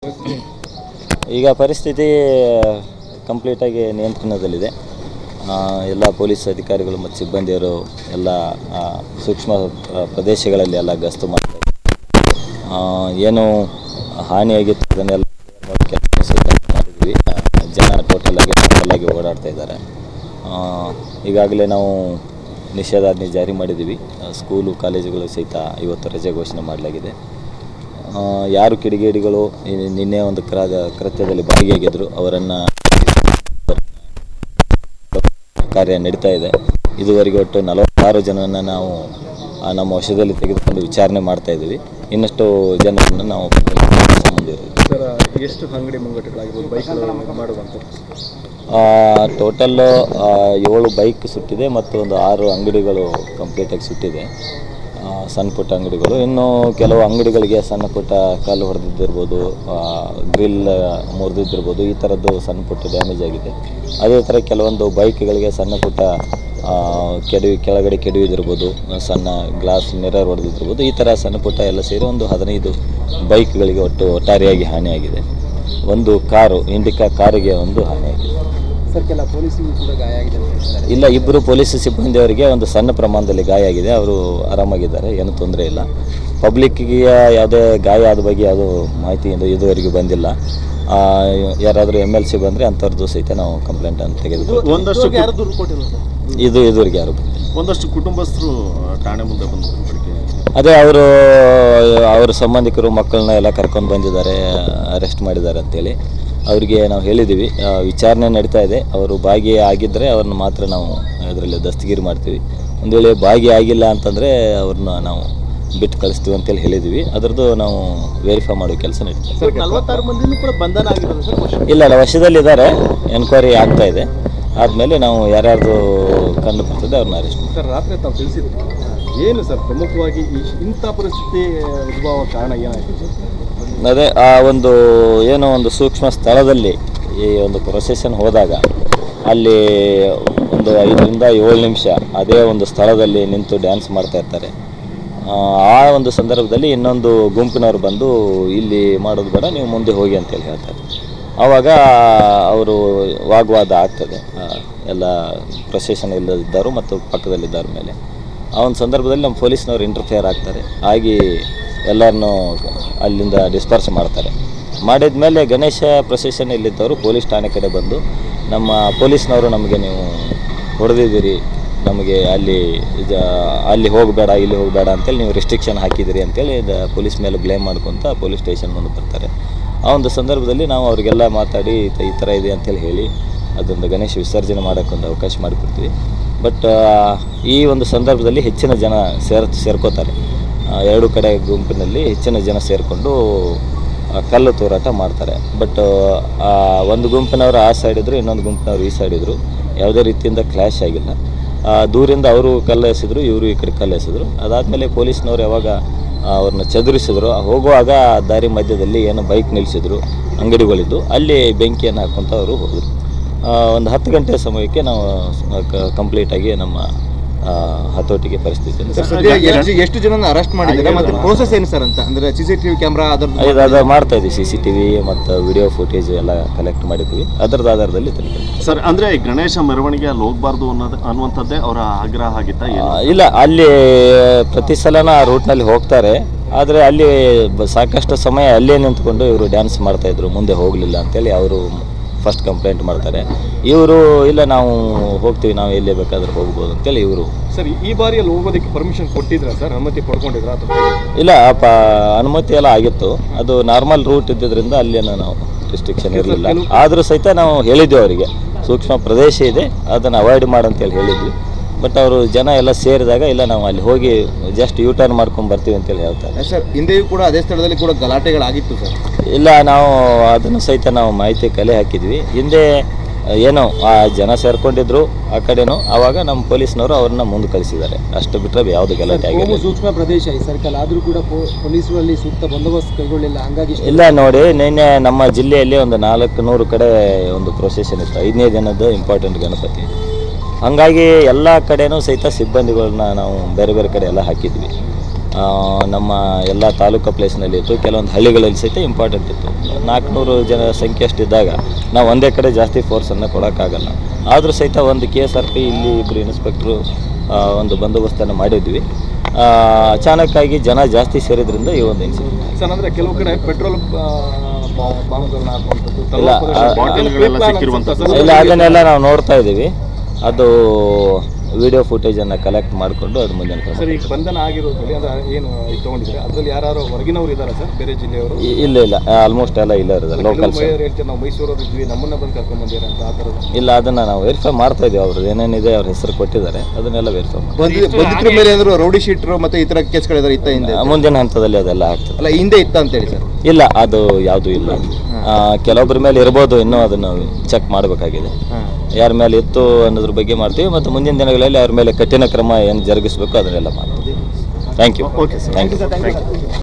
ಈಗ ಪರಿಸ್ಥಿತಿ ಕಂಪ್ಲೀಟಾಗಿ ನಿಯಂತ್ರಣದಲ್ಲಿದೆ ಆ, ಎಲ್ಲ ಪೊಲೀಸ್ ಅಧಿಕಾರಿಗಳು ಮತ್ತು ಸಿಬ್ಬಂದಿಯರು ಎಲ್ಲ ಆ, ಸೂಕ್ಷ್ಮ ಆ, ಪ್ರದೇಶಗಳಲ್ಲಿ ಎಲ್ಲ ಗಸ್ತು ಮಾಡ್ತಾರೆ ಆ, ಏನು ಹಾನಿಯಾಗಿತ್ತು ಅದನ್ನೆಲ್ಲ ಕೆಲಸ ಮಾಡಿದ್ವಿ ಆ, ಜನ ಟೋಟಲ್ ಆಗಿ ಟೋಟಲ್ ಆಗಿ ಓಡಾಡ್ತಾ ಇದ್ದಾರೆ ಆ, ಈಗಾಗಲೇ ನಾವು ನಿಷೇಧಾಜ್ಞೆ ಜಾರಿ ಮಾಡಿದ್ದೀವಿ ಆ, ಸ್ಕೂಲು ಕಾಲೇಜುಗಳು ಸಹಿತ ಇವತ್ತು ರಜೆ ಘೋಷಣೆ ಮಾಡಲಾಗಿದೆ ಆ, ಯಾರು ಕಿಡಿಗೇಡಿಗಳು ಈ- ನಿನ್ನೆ ಒಂದು ಕ್ರ ಕೃತ್ಯದಲ್ಲಿ ಭಾಗಿಯಾಗಿದ್ದರು ಅವರನ್ನು ಕಾರ್ಯ ನಡೀತಾ ಇದೆ ಇದುವರೆಗೆ ಒಟ್ಟು ನಲವತ್ತಾರು ಜನರನ್ನು ನಾವು ಆ, ನಮ್ಮ ವಶದಲ್ಲಿ ತೆಗೆದುಕೊಂಡು ವಿಚಾರಣೆ ಮಾಡ್ತಾ ಇದ್ದೀವಿ ಇನ್ನಷ್ಟು ಜನರನ್ನು ನಾವು ಮುಂದಿರೋದು ಸರ್ ಎಷ್ಟು ಅಂಗಡಿ ಮುಂಗಟ್ಟುಗಳಾಗಿರ್ಬೋದು ಬೈಕ್ ಮಾಡುವಂಥದ್ದು ಟೋಟಲ್ ಏಳು ಬೈಕ್ ಸುಟ್ಟಿದೆ ಮತ್ತು ಒಂದು ಆರು ಅಂಗಡಿಗಳು ಕಂಪ್ಲೀಟಾಗಿ ಸುಟ್ಟಿದೆ ಆ, ಸಣ್ಣ ಪುಟ್ಟ ಅಂಗಡಿಗಳು ಇನ್ನು ಕೆಲವು ಅಂಗಡಿಗಳಿಗೆ ಸಣ್ಣ ಪುಟ್ಟ ಕಲ್ಲು ಹೊಡೆದಿದ್ದಿರ್ಬೋದು ಗ್ರಿಲ್ ಮುರಿದಿದ್ದಿರ್ಬೋದು ಈ ಥರದ್ದು ಸಣ್ಣ ಪುಟ್ಟ ಡ್ಯಾಮೇಜ್ ಆಗಿದೆ ಅದೇ ಥರ ಕೆಲವೊಂದು ಬೈಕ್ಗಳಿಗೆ ಸಣ್ಣ ಪುಟ್ಟ ಆ, ಕೆಡವಿ ಕೆಳಗಡೆ ಕೆಡವಿದಿರ್ಬೋದು ಸಣ್ಣ ಗ್ಲಾಸ್ ಮಿರರ್ ಹೊಡೆದಿದ್ದಿರ್ಬೋದು ಈ ಥರ ಸಣ್ಣ ಪುಟ್ಟ ಎಲ್ಲ ಸೇರಿ ಒಂದು ಹದಿನೈದು ಬೈಕ್ಗಳಿಗೆ ಒಟ್ಟು ಒಟ್ಟಾರೆಯಾಗಿ ಹಾನಿಯಾಗಿದೆ ಒಂದು ಕಾರು ಇಂಡಿಕಾ ಕಾರಿಗೆ ಒಂದು ಹಾನಿಯಾಗಿದೆ ಸರ್ ಕೆಲ ಪೊಲೀಸಿಗೂ ಕೂಡ ಗಾಯ ಆಗಿದೆ ಅಂತ ಹೇಳ್ತಾರೆ ಇಲ್ಲ ಇಬ್ಬರು ಪೊಲೀಸ್ ಸಿಬ್ಬಂದಿಯವರಿಗೆ ಒಂದು ಸಣ್ಣ ಪ್ರಮಾಣದಲ್ಲಿ ಗಾಯ ಆಗಿದೆ ಅವರು ಆರಾಮಾಗಿದ್ದಾರೆ ಏನು ತೊಂದರೆ ಇಲ್ಲ ಪಬ್ಲಿಕ್ಕಿಗೆ ಯಾವುದೇ ಗಾಯ ಆದ ಬಗ್ಗೆ ಯಾವುದೂ ಮಾಹಿತಿ ಇದು ಇದುವರೆಗೂ ಬಂದಿಲ್ಲ ಆ, ಯಾರಾದರೂ ಎಮ್ ಎಲ್ ಸಿ ಬಂದರೆ ಅಂಥವ್ರದ್ದು ಸಹಿತ ನಾವು ಕಂಪ್ಲೇಂಟನ್ನು ತೆಗೆದುಕೊಳ್ತೀವಿ ಒಂದಷ್ಟು ಯಾರು ದೂರು ಕೊಟ್ಟಿಲ್ಲ ಸರ್ ಇದು ಇದುವರೆಗೆ ಯಾರು ಬಂದಿಲ್ಲ ಒಂದಷ್ಟು ಕುಟುಂಬಸ್ಥರು ಠಾಣೆ ಮುಂದೆ ಬಂದು ಬೆಳಗ್ಗೆ ಅದೇ ಅವರು ಅವ್ರ ಸಂಬಂಧಿಕರು ಮಕ್ಕಳನ್ನ ಎಲ್ಲ ಕರ್ಕೊಂಡು ಬಂದಿದ್ದಾರೆ ಅರೆಸ್ಟ್ ಮಾಡಿದ್ದಾರೆ ಅಂತೇಳಿ ಅವರಿಗೆ ನಾವು ಹೇಳಿದ್ದೀವಿ ಆ, ವಿಚಾರಣೆ ನಡೀತಾ ಇದೆ ಅವರು ಭಾಗಿ ಆಗಿದ್ದರೆ ಅವ್ರನ್ನ ಮಾತ್ರ ನಾವು ಇದರಲ್ಲಿ ದಸ್ತಗಿರಿ ಮಾಡ್ತೀವಿ ಒಂದು ವೇಳೆ ಭಾಗಿ ಆಗಿಲ್ಲ ಅಂತಂದರೆ ಅವ್ರನ್ನ ನಾವು ಬಿಟ್ಟು ಕಳಿಸ್ತೀವಿ ಅಂತೇಳಿ ಹೇಳಿದ್ದೀವಿ ಅದರದ್ದು ನಾವು ವೆರಿಫೈ ಮಾಡೋ ಕೆಲಸ ನಡೀತಾ ಇದೆ ಸರ್ ನಲವತ್ತಾರು ಮಂದಿನೂ ಕೂಡ ಬಂಧನ ಆಗಿರೋದು ಸರ್ ವಶ ಇಲ್ಲ ಇಲ್ಲ ವಶದಲ್ಲಿದ್ದಾರೆ ಎನ್ಕ್ವೈರಿ ಆಗ್ತಾ ಇದೆ ಆದಮೇಲೆ ನಾವು ಯಾರ್ಯಾರ್ದು ಕಂಡು ಬರ್ತದೆ ಅವ್ರನ್ನ ಅರೆಸ್ಟ್ ಮಾಡ್ತೀವಿ ಸರ್ ರಾತ್ರಿ ತಾವು ತಿಳಿಸಿದ್ರಿ ಏನು ಸರ್ ಪ್ರಮುಖವಾಗಿ ಈ ಇಂಥ ಪರಿಸ್ಥಿತಿ ಉದ್ಭವ ಕಾರಣ ಏನಾಯಿತು ಸರ್ ಅದೇ ಆ ಒಂದು ಏನೋ ಒಂದು ಸೂಕ್ಷ್ಮ ಸ್ಥಳದಲ್ಲಿ ಈ ಒಂದು ಪ್ರೊಸೆಷನ್ ಹೋದಾಗ ಅಲ್ಲಿ ಒಂದು ಐದರಿಂದ ಏಳು ನಿಮಿಷ ಅದೇ ಒಂದು ಸ್ಥಳದಲ್ಲಿ ನಿಂತು ಡ್ಯಾನ್ಸ್ ಮಾಡ್ತಾ ಇರ್ತಾರೆ ಆ, ಆ ಒಂದು ಸಂದರ್ಭದಲ್ಲಿ ಇನ್ನೊಂದು ಗುಂಪಿನವರು ಬಂದು ಇಲ್ಲಿ ಮಾಡೋದು ಬೇಡ ನೀವು ಮುಂದೆ ಹೋಗಿ ಅಂತೇಳಿ ಹೇಳ್ತಾರೆ ಆವಾಗ ಅವರು ವಾಗ್ವಾದ ಆಗ್ತದೆ ಆ, ಎಲ್ಲ ಪ್ರೊಸೆಷನ್ ಇಲ್ಲದಿದ್ದರು ಮತ್ತು ಪಕ್ಕದಲ್ಲಿದ್ದವ್ರ ಮೇಲೆ ಆ ಒಂದು ಸಂದರ್ಭದಲ್ಲಿ ನಮ್ಮ ಪೊಲೀಸ್ನವ್ರು ಇಂಟರ್ಫಿಯರ್ ಆಗ್ತಾರೆ ಆಗಿ ಎಲ್ಲರನ್ನೂ ಅಲ್ಲಿಂದ ಡಿಸ್ಪರ್ಸ್ ಮಾಡ್ತಾರೆ ಮಾಡಿದ ಮೇಲೆ ಗಣೇಶ ಪ್ರೊಸೆಷನ್ ಇಲ್ಲಿದ್ದವರು ಪೊಲೀಸ್ ಠಾಣೆ ಕಡೆ ಬಂದು ನಮ್ಮ ಪೊಲೀಸ್ನವರು ನಮಗೆ ನೀವು ಹೊಡೆದಿದ್ದೀರಿ ನಮಗೆ ಅಲ್ಲಿ ಇದ ಅಲ್ಲಿ ಹೋಗಬೇಡ ಇಲ್ಲಿ ಹೋಗಬೇಡ ಅಂತೇಳಿ ನೀವು ರೆಸ್ಟ್ರಿಕ್ಷನ್ ಹಾಕಿದಿರಿ ಅಂತೇಳಿ ಇದು ಪೊಲೀಸ್ ಮೇಲೆ ಬ್ಲೇಮ್ ಮಾಡ್ಕೊತ ಪೊಲೀಸ್ ಸ್ಟೇಷನ್ ಮುಂದೆ ಬರ್ತಾರೆ ಆ ಒಂದು ಸಂದರ್ಭದಲ್ಲಿ ನಾವು ಅವರಿಗೆಲ್ಲ ಮಾತಾಡಿ ಈ ತ- ಈ ಥರ ಇದೆ ಅಂತೇಳಿ ಹೇಳಿ ಅದೊಂದು ಗಣೇಶ ವಿಸರ್ಜನೆ ಮಾಡೋಕ್ಕೊಂದು ಅವಕಾಶ ಮಾಡಿಕೊಡ್ತೀವಿ ಬಟ್ ಈ ಒಂದು ಸಂದರ್ಭದಲ್ಲಿ ಹೆಚ್ಚಿನ ಜನ ಸೇರ್ ಸೇರ್ಕೋತಾರೆ ಆ, ಎರಡು ಕಡೆ ಗುಂಪಿನಲ್ಲಿ ಹೆಚ್ಚಿನ ಜನ ಸೇರಿಕೊಂಡು ಕಲ್ಲು ತೂರಾಟ ಮಾಡ್ತಾರೆ ಬಟ್ ಒಂದು ಗುಂಪಿನವರು ಆ ಸೈಡ್ ಇದ್ರು ಇನ್ನೊಂದು ಗುಂಪಿನವರು ಈ ಸೈಡ್ ಇದ್ರು ಯಾವುದೇ ರೀತಿಯಿಂದ ಕ್ಲ್ಯಾಶ್ ಆಗಿಲ್ಲ ಆ, ದೂರಿಂದ ಅವರು ಕಲ್ಲು ಎಸೆದ್ರು ಇವರು ಈ ಕಡೆ ಕಲ್ಲು ಎಸೆದ್ರು ಅದಾದಮೇಲೆ ಪೊಲೀಸ್ನವ್ರು ಯಾವಾಗ ಆ, ಅವ್ರನ್ನ ಚದುರಿಸಿದ್ರು ಹೋಗುವಾಗ ದಾರಿ ಮಧ್ಯದಲ್ಲಿ ಏನು ಬೈಕ್ ನಿಲ್ಲಿಸಿದ್ರು ಅಂಗಡಿಗಳಿದ್ದು ಅಲ್ಲಿ ಬೆಂಕಿಯನ್ನು ಹಾಕ್ಕೊಂತ ಅವರು ಹೋದರು ಒಂದು ಹತ್ತು ಗಂಟೆ ಸಮಯಕ್ಕೆ ನಾವು ಕಂಪ್ಲೀಟಾಗಿ ನಮ್ಮ ಆ, ಹತೋಟಿಗೆ ಪರಿಸ್ಥಿತಿಯನ್ನು ಸರ್ ಸದ್ಯ ಎಷ್ಟು ಎಷ್ಟು ಜನನ ಅರೆಸ್ಟ್ ಮಾಡಿದ್ದಾರೆ ಮತ್ತೆ ಪ್ರೋಸೆಸ್ ಏನು ಸರ್ ಅಂತ ಅಂದ್ರೆ ಸಿ ಸಿ ಟಿವಿ ಕ್ಯಾಮ್ರಾ ಅದರದ್ದು ಇದು ಅದು ಮಾಡ್ತಾ ಇದ್ದೀವಿ ಸಿ ಸಿ ಟಿ ವಿ ಮತ್ತು ವಿಡಿಯೋ ಫುಟೇಜ್ ಎಲ್ಲ ಕಲೆಕ್ಟ್ ಮಾಡಿದ್ವಿ ಅದರದ ಆಧಾರದಲ್ಲಿ ತನಿಖೆ ಮಾಡ್ತೀವಿ. ಸರ್ ಅಂದ್ರೆ ಈ ಗಣೇಶ ಮೆರವಣಿಗೆ ಅಲ್ಲಿ ಹೋಗ್ಬಾರ್ದು ಅನ್ನೋದು ಅನ್ನುವಂಥದ್ದೇ ಅವರ ಆಗ್ರಹ ಆಗಿತ್ತ ಆ, ಏನು ಇಲ್ಲ ಅಲ್ಲಿ ಪ್ರತಿ ಸಲನ ಆ ರೂಟ್ನಲ್ಲಿ ಹೋಗ್ತಾರೆ ಆದರೆ ಅಲ್ಲಿ ಬ- ಸಾಕಷ್ಟು ಸಮಯ ಅಲ್ಲೇ ನಿಂತ್ಕೊಂಡು ಇವರು ಡ್ಯಾನ್ಸ್ ಮಾಡ್ತಾ ಇದ್ರು ಮುಂದೆ ಹೋಗಲಿಲ್ಲ ಅಂತೇಳಿ ಅವರು ಫಸ್ಟ್ ಕಂಪ್ಲೇಂಟ್ ಮಾಡ್ತಾರೆ ಇವರು ಇಲ್ಲ ನಾವು ಹೋಗ್ತೀವಿ ನಾವು ಎಲ್ಲೇ ಬೇಕಾದ್ರೆ ಹೋಗ್ಬೋದು ಅಂತೇಳಿ ಇವರು ಸರ್ ಈ ಬಾರಿಯಲ್ಲಿ ಹೋಗೋದಕ್ಕೆ ಪರ್ಮಿಷನ್ ಕೊಟ್ಟಿದ್ರ ಸರ್ ಅನುಮತಿ ಪಡ್ಕೊಂಡಿದ್ರ ಅಥವಾ ಇಲ್ಲ ಆ ಪ ಅನುಮತಿ ಎಲ್ಲ ಆಗಿತ್ತು ಅದು ನಾರ್ಮಲ್ ರೂಟ್ ಇದ್ದಿದ್ದರಿಂದ ಅಲ್ಲೇನು ನಾವು ರಿಸ್ಟ್ರಿಕ್ಷನ್ ಇರಲಿಲ್ಲ ಆದರೂ ಸಹಿತ ನಾವು ಹೇಳಿದ್ವಿ ಅವರಿಗೆ ಸೂಕ್ಷ್ಮ ಪ್ರದೇಶ ಇದೆ ಅದನ್ನು ಅವಾಯ್ಡ್ ಮಾಡಂತೇಳಿ ಹೇಳಿದ್ವಿ ಬಟ್ ಅವರು ಜನ ಎಲ್ಲ ಸೇರಿದಾಗ ಇಲ್ಲ ನಾವು ಅಲ್ಲಿ ಹೋಗಿ ಜಸ್ಟ್ ಯೂ ಟರ್ನ್ ಮಾಡ್ಕೊಂಡು ಬರ್ತೀವಿ ಅಂತೇಳಿ ಹೇಳ್ತಾರೆ ಸರ್ ಹಿಂದೆಯೂ ಕೂಡ ಅದೇ ಸ್ಥಳದಲ್ಲಿ ಕೂಡ ಗಲಾಟೆಗಳಾಗಿತ್ತು ಸರ್ ಇಲ್ಲ ನಾವು ಅದನ್ನು ಸಹಿತ ನಾವು ಮಾಹಿತಿ ಕಲೆ ಹಾಕಿದ್ವಿ ಹಿಂದೆ ಏನೋ ಆ ಜನ ಸೇರ್ಕೊಂಡಿದ್ರು ಆ ಕಡೆನೂ ಆವಾಗ ನಮ್ಮ ಪೊಲೀಸ್ನವರು ಅವ್ರನ್ನ ಮುಂದೆ ಕಳಿಸಿದ್ದಾರೆ ಅಷ್ಟು ಬಿಟ್ಟರೆ ಯಾವುದು ಗಲಾಟೆ ಆಗಿರಲಿಲ್ಲ ಸೂಕ್ಷ್ಮ ಪ್ರದೇಶ ಈ ಸರ್ಕಲ್ ಆದರೂ ಕೂಡ ಪೊಲೀಸರು ಅಲ್ಲಿ ಸೂಕ್ತ ಬಂದೋಬಸ್ತ್ ಕೈಗೊಳ್ಳಿಲ್ಲ ಹಂಗಾಗಿ ಇಲ್ಲ ನೋಡಿ ನಿನ್ನೆ ನಮ್ಮ ಜಿಲ್ಲೆಯಲ್ಲಿ ಒಂದು ನಾಲ್ಕು ನೂರು ಕಡೆ ಒಂದು ಪ್ರೊಸೆಷನ್ ಇತ್ತು ಐದನೇ ದಿನದ ಇಂಪಾರ್ಟೆಂಟ್ ಗಣಪತಿ ಹಾಗಾಗಿ ಎಲ್ಲ ಕಡೆನೂ ಸಹಿತ ಸಿಬ್ಬಂದಿಗಳನ್ನ ನಾವು ಬೇರೆ ಬೇರೆ ಕಡೆ ಎಲ್ಲ ಹಾಕಿದ್ವಿ ಆ, ನಮ್ಮ ಎಲ್ಲ ತಾಲೂಕು ಪ್ಲೇಸ್ನಲ್ಲಿ ಇತ್ತು ಕೆಲವೊಂದು ಹಳ್ಳಿಗಳಲ್ಲಿ ಸಹಿತ ಇಂಪಾರ್ಟೆಂಟ್ ಇತ್ತು ನಾಲ್ಕುನೂರು ಜನ ಸಂಖ್ಯೆ ಅಷ್ಟಿದ್ದಾಗ ನಾವು ಒಂದೇ ಕಡೆ ಜಾಸ್ತಿ ಫೋರ್ಸನ್ನು ಕೊಡೋಕ್ಕಾಗಲ್ಲ ಆದರೂ ಸಹಿತ ಒಂದು ಕೆ ಎಸ್ ಆರ್ ಪಿ ಇಲ್ಲಿ ಇಬ್ಬರು ಇನ್ಸ್ಪೆಕ್ಟ್ರು ಆ, ಒಂದು ಬಂದೋಬಸ್ತನ್ನು ಮಾಡಿದ್ವಿ ಆ, ಅಚಾನಕ್ಕಾಗಿ ಜನ ಜಾಸ್ತಿ ಸೇರಿದ್ರಿಂದ ಈ ಒಂದು ಇನ್ಸಿಡೆಂಟ್ ಸರ್ ಅಂದ್ರೆ ಕೆಲವು ಕಡೆ ಪೆಟ್ರೋಲ್ ಬಾಂಬ್ಗಳನ್ನ ಹಾಕುವಂಥದ್ದು ಇಲ್ಲ, ಆ- ಬಾಟಲ್ಗಳೆಲ್ಲ ಸಿಕ್ಕಿರುವಂಥದ್ದು. ಇಲ್ಲ ಅದನ್ನೆಲ್ಲ ನಾವು ನೋಡ್ತಾ ಇದ್ದೀವಿ ಅದು ವಿಡಿಯೋ ಫುಟೇಜನ್ನು ಕಲೆಕ್ಟ್ ಮಾಡಿಕೊಂಡು ಅದು ಮುಂದಿನ ಕ್ರಮ ಸರ್ ಈಗ ಬಂಧನ ಆಗಿರೋದ್ರಲ್ಲಿ ಅಂದ್ರೆ ಏನು ಇದು ತಗೊಂಡಿದ್ರೆ ಅದ್ರಲ್ಲಿ ಯಾರು ಹೊರಗಿನವರು ಇದ್ದಾರೆ ಸರ್ ಬೇರೆ ಜಿಲ್ಲೆಯವರು ಇ- ಇಲ್ಲ ಇಲ್ಲ ಆಲ್ಮೋಸ್ಟ್ ಎಲ್ಲ ಇಲ್ಲ ಇರೋದು ಕೆಲವು ಲೋಕಲ್ಸ್ ಮಹಿಳೆಯರು ಹೇಳ್ತಾರೆ ನಾವು ಮೈಸೂರವ್ರು ಇದ್ವಿ ನಮ್ಮನ್ನ ಬಂದು ಕರ್ಕೊಂಡ್ ಬಂದಿರ ಅಂತ ಆ ಥರದ್ದು ಇಲ್ಲ ಅದನ್ನು ನಾವು ವೆರಿಫೈ ಮಾಡ್ತಾ ಇದ್ದೀವಿ ಅವ್ರದ್ದು ಏನೇನಿದೆ ಅವ್ರ ಹೆಸರು ಕೊಟ್ಟಿದ್ದಾರೆ ಅದನ್ನೆಲ್ಲ ವೆರಿಫೈ ಮಾಡಿ ಬಂದಿ- ಬಂಧಿತರ ಮೇಲೆ ಏನಾದ್ರು ರೌಡಿ ಶೀಟ್ರು ಮತ್ತೆ ಈ ತರ ಕೇಸ್ಗಳಿದಾರೆ ಇತ್ತ ಹಿಂದೆ ಮುಂದಿನ ಹಂತದಲ್ಲಿ ಅದೆಲ್ಲ ಆಗ್ತದೆ ಅಲ್ಲ ಹಿಂದೆ ಇತ್ತ ಅಂತ ಹೇಳಿ ಸರ್ ಇಲ್ಲ ಅದು ಯಾವುದೂ ಇಲ್ಲ ಆ, ಕೆಲವೊಬ್ಬರ ಮೇಲೆ ಇರ್ಬೋದು ಇನ್ನೂ ಅದನ್ನು ಚೆಕ್ ಮಾಡಬೇಕಾಗಿದೆ ಯಾರ ಮೇಲೆ ಇತ್ತು ಅನ್ನೋದ್ರ ಬಗ್ಗೆ ಮಾಡ್ತೀವಿ ಮತ್ತು ಮುಂದಿನ ದಿನಗಳಲ್ಲಿ ಅವ್ರ ಮೇಲೆ ಕಠಿಣ ಕ್ರಮ ಏನು ಜರುಗಿಸಬೇಕು ಅದನ್ನೆಲ್ಲ ಮಾಡ್ತೀವಿ thank you okay sir thank you